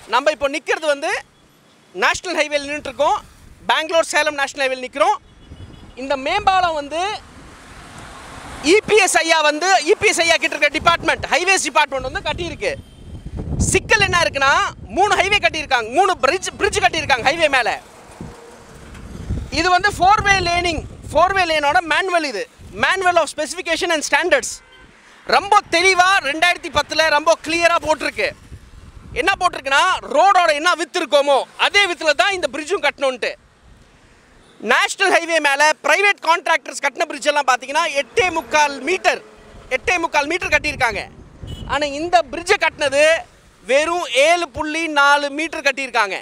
நம்ம இப்போ நிற்கிறது வந்து நேஷ்னல் ஹைவேல நின்றுட்டுருக்கோம் பெங்களூர் சேலம் நேஷ்னல் ஹைவேல நிற்கிறோம் இந்த மேம்பாலம் வந்து இபிஎஸ் ஐயா வந்து இபிஎஸ் ஐயா கிட்ட இருக்க டிபார்ட்மெண்ட் ஹைவேஸ் டிபார்ட்மெண்ட் வந்து கட்டியிருக்கு சிக்கல் என்ன இருக்குன்னா மூணு ஹைவே கட்டியிருக்காங்க மூணு பிரிட்ஜ் பிரிட்ஜ் கட்டியிருக்காங்க ஹைவே மேலே இது வந்து four way laning four way லேனோட மேனுவல் இது manual of specification and standards ரொம்ப தெளிவாக ரெண்டாயிரத்தி பத்தில் ரொம்ப கிளியராக போட்டிருக்கு என்ன போட்டிருக்குன்னா ரோடோட என்ன வித்து இருக்கோமோ அதே வித்தில் தான் இந்த பிரிட்ஜும் கட்டணுன்ட்டு நேஷ்னல் ஹைவே மேலே ப்ரைவேட் கான்ட்ராக்டர்ஸ் கட்டின bridge எல்லாம் பார்த்தீங்கன்னா எட்டே முக்கால் மீட்டர் எட்டே முக்கால் மீட்டர் கட்டியிருக்காங்க ஆனால் இந்த பிரிட்ஜை கட்டினது வெறும் ஏழு புள்ளி நாலு மீட்டர் கட்டியிருக்காங்க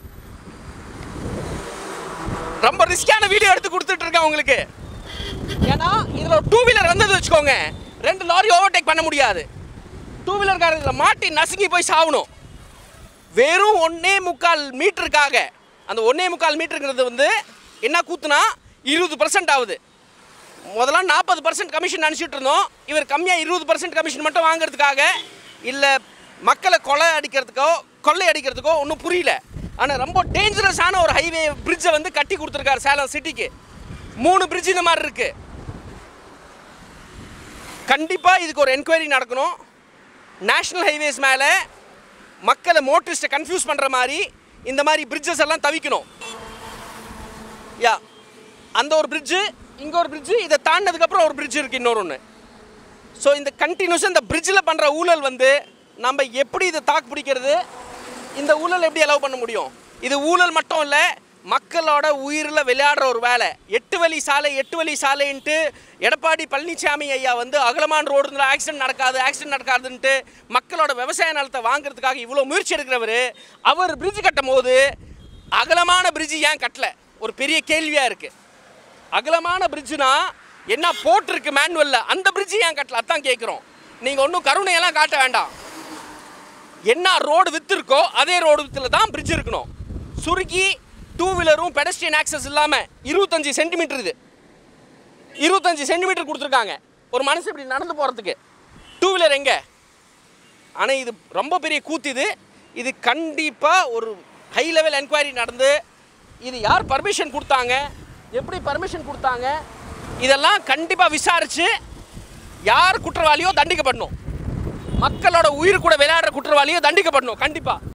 ரொம்ப ரிஸ்கான வீடியோ எடுத்து கொடுத்துட்டு இருக்கேன் உங்களுக்கு ஏன்னா இதில் ஒரு டூ வீலர் வந்தது வச்சுக்கோங்க ரெண்டு லாரி ஓவர்டேக் பண்ண முடியாது டூ வீலர்காரர் இதில் மாட்டி நசுங்கி போய் சாகணும் வெறும் ஒன்னே முக்கால் மீட்டருக்காக அந்த ஒன்னே முக்கால் மீட்டருங்கிறது வந்து என்ன கூத்துனா இருபது பர்சன்ட் ஆகுது முதல்ல நாற்பது பர்சன்ட் கமிஷன் நினச்சிட்டு இருந்தோம் இவர் கம்மியாக இருபது பர்சன்ட் கமிஷன் மட்டும் வாங்குறதுக்காக இல்லை மக்களை கொலை அடிக்கிறதுக்கோ கொள்ளை அடிக்கிறதுக்கோ ஒன்றும் புரியல ஆனால் ரொம்ப டேஞ்சரஸான ஒரு ஹைவே பிரிட்ஜை வந்து கட்டி கொடுத்துருக்காரு சேலம் சிட்டிக்கு மூணு பிரிட்ஜ் இந்த மாதிரி இருக்குது கண்டிப்பாக இதுக்கு ஒரு என்கொயரி நடக்கணும் நேஷ்னல் ஹைவேஸ் மேலே மக்களை மோட்டரிஸ்ட்டை கன்ஃபியூஸ் பண்ணுற மாதிரி இந்த மாதிரி பிரிட்ஜஸ் எல்லாம் தவிக்கணும் யா அந்த ஒரு பிரிட்ஜு இங்கே ஒரு பிரிட்ஜு இதை தாண்டினதுக்கப்புறம் ஒரு பிரிட்ஜ் இருக்குது இன்னொரு ஒன்று ஸோ இந்த கண்டினியூஸாக இந்த பிரிட்ஜில் பண்ணுற ஊழல் வந்து நம்ம எப்படி இதை தாக்கு பிடிக்கிறது இந்த ஊழல் எப்படி அலோவ் பண்ண முடியும் இது ஊழல் மட்டும் இல்லை மக்களோட உயிரில் விளையாடுற ஒரு வேலை எட்டு வழி சாலை எட்டு வழி சாலைன்ட்டு எடப்பாடி பழனிசாமி ஐயா வந்து அகலமான ரோடு இருந்தால் ஆக்சிடென்ட் நடக்காது ஆக்சிடென்ட் நடக்காதுன்ட்டு மக்களோட விவசாய நிலத்தை வாங்குறதுக்காக இவ்வளோ முயற்சி எடுக்கிறவர் அவர் பிரிட்ஜ் கட்டும் போது அகலமான பிரிட்ஜ் ஏன் கட்டல ஒரு பெரிய கேள்வியாக இருக்குது அகலமான பிரிட்ஜுனா என்ன போட்டிருக்கு மேனுவல்ல அந்த பிரிட்ஜ் ஏன் கட்டல அதான் கேட்குறோம் நீங்கள் ஒன்றும் கருணையெல்லாம் காட்ட வேண்டாம் என்ன ரோடு வித்து இருக்கோ அதே ரோடு வித்துல தான் பிரிட்ஜ் இருக்கணும் சுருக்கி டூ வீலரும் பெடஸ்ட்ரியன் ஆக்சஸ் இல்லாமல் இருபத்தஞ்சி சென்டிமீட்டர் இது இருபத்தஞ்சி சென்டிமீட்டர் கொடுத்துருக்காங்க ஒரு மனுஷன் இப்படி நடந்து போகிறதுக்கு டூ வீலர் எங்கே ஆனால் இது ரொம்ப பெரிய கூத்து இது இது கண்டிப்பாக ஒரு ஹை லெவல் என்கொயரி நடந்து இது யார் பர்மிஷன் கொடுத்தாங்க எப்படி பர்மிஷன் கொடுத்தாங்க இதெல்லாம் கண்டிப்பாக விசாரித்து யார் குற்றவாளியோ தண்டிக்கப்படணும் மக்களோட உயிர் கூட விளையாடுற குற்றவாளியோ தண்டிக்கப்படணும் கண்டிப்பாக